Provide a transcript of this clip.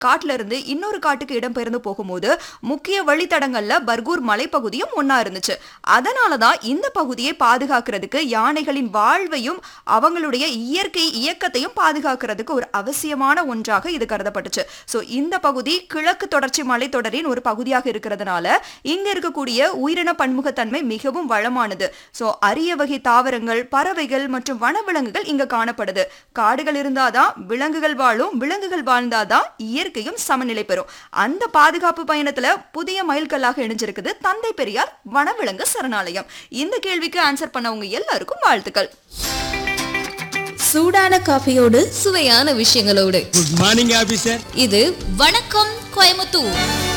காட்டுல இருந்து இன்னொரு காட்டுக்கு இடம்பெயர்ந்து போகும்போது முக்கிய வழித்தடங்கள்ல பர்கூர் மலைப்பகுதியும் ஒன்னா இருந்துச்சு அதனாலதான் இந்த பகுதியை பாதுகாக்கிறதுக்கு யானைகளின் வாழ்வையும் அவங்களுடைய இயற்கை இயக்கத்தையும் பாதுகாக்கிறதுக்கு ஒரு அவசியமான ஒன்றாக இது கருதப்பட்டுச்சு சோ இந்த பகுதி கிழக்கு தொடர்ச்சி மலைத்தொடரின் ஒரு பகுதியாக இருக்கிறதுனால இங்க இருக்கக்கூடிய உயிரின பன்முகத்தன்மை மிகவும் வளமானது சோ அரிய வகை தாவரங்கள் பறவைகள் மற்றும் வனவிலங்குகள் இங்க காணப்படுது காடுகள் இருந்தாதான் விலங்குகள் வாழும் விலங்குகள் வாழ்ந்தாதான் இயற்கையும் சமநிலை பெறும் அந்த பாதுகாப்பு பயணத்துல புதிய மைல்கல்லாக இணைஞ்சிருக்குது தந்தை பெரியார் வனவிலங்கு சரணாலயம் இந்த கேள்விக்கு ஆன்சர் பண்ணவங்க எல்லாருக்கும் வாழ்த்துக்கள் சூடான காஃபியோடு சுவையான விஷயங்களோடு குட் மார்னிங் ஆபீசர் இது வணக்கம் கோயமுத்தூர்